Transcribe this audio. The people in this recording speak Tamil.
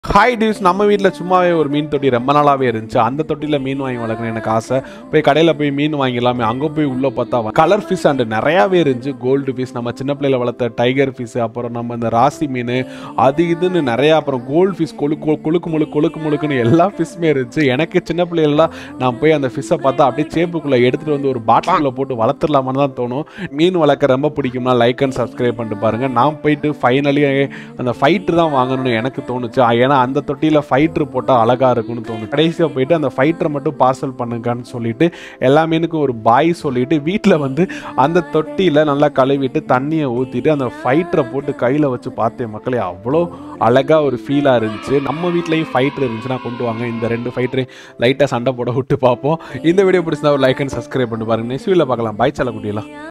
ஹாய் டியூஸ் நம்ம வீட்டில் சும்மாவே ஒரு மீன் தொட்டி ரொம்ப நாளாகவே இருந்துச்சு அந்த தொட்டியில் மீன் வாங்கி வளர்க்கணும் எனக்கு ஆசை போய் கடையில் போய் மீன் வாங்கிடலாமே அங்கே போய் உள்ளே பார்த்தா கலர் ஃபிஷ் அண்ட் நிறையாவே இருந்துச்சு கோல்டு ஃபிஷ் நம்ம சின்ன பிள்ளையில வளர்த்த டைகர் ஃபிஷ் அப்புறம் நம்ம இந்த ராசி மீன் அது இதுன்னு நிறையா அப்புறம் கோல்டு ஃபிஷ் கொழு கொ- கொழுக்கு முழுக்கு கொழுக்கு முழுக்குன்னு எல்லா ஃபிஷ்மே இருந்துச்சு எனக்கு சின்ன பிள்ளைகள்லாம் நான் போய் அந்த ஃபிஷ்ஷை பார்த்தா அப்படியே சேப்புக்குள்ளே எடுத்துகிட்டு வந்து ஒரு பாட்டிலுக்குள்ளே போட்டு வளர்த்துடலாமான்னு தான் தோணும் மீன் வளர்க்க ரொம்ப பிடிக்கும்னா லைக் அண்ட் சப்ஸ்கிரைப் பண்ணிட்டு பாருங்கள் நான் போயிட்டு ஃபைனலி அந்த ஃபைட்ரு தான் வாங்கணும்னு எனக்கு தோணுச்சு ஆ, ஏன்னா அந்த தொட்டியில் ஃபைட்ரு போட்டால் அழகாக இருக்கும்னு தோணும் கடைசியாக போயிட்டு அந்த ஃபைட்டரை மட்டும் பார்சல் பண்ணுங்கன்னு சொல்லிட்டு எல்லா மீனுக்கும் ஒரு பாய் சொல்லிட்டு வீட்டில் வந்து அந்த தொட்டியில் நல்லா கழுவிட்டு தண்ணியை ஊற்றிட்டு அந்த ஃபைட்டரை போட்டு கையில் வச்சு பார்த்தேன் மக்களே அவ்வளோ அழகாக ஒரு ஃபீலாக இருந்துச்சு நம்ம வீட்லேயும் ஃபைட்டர் இருந்துச்சுன்னா கொண்டு வாங்க இந்த ரெண்டு ஃபைட்டரையும் லைட்டாக சண்டை போட விட்டு பார்ப்போம் இந்த வீடியோ பிடிச்சிருந்தா ஒரு லைக் அண்ட் சப்ஸ்கிரைப் பண்ணி பாருங்க நெக்ஸ்ட் வீடியோவில் பார்க்கலாம் பாய் செல்ல குட்டியெல்லாம்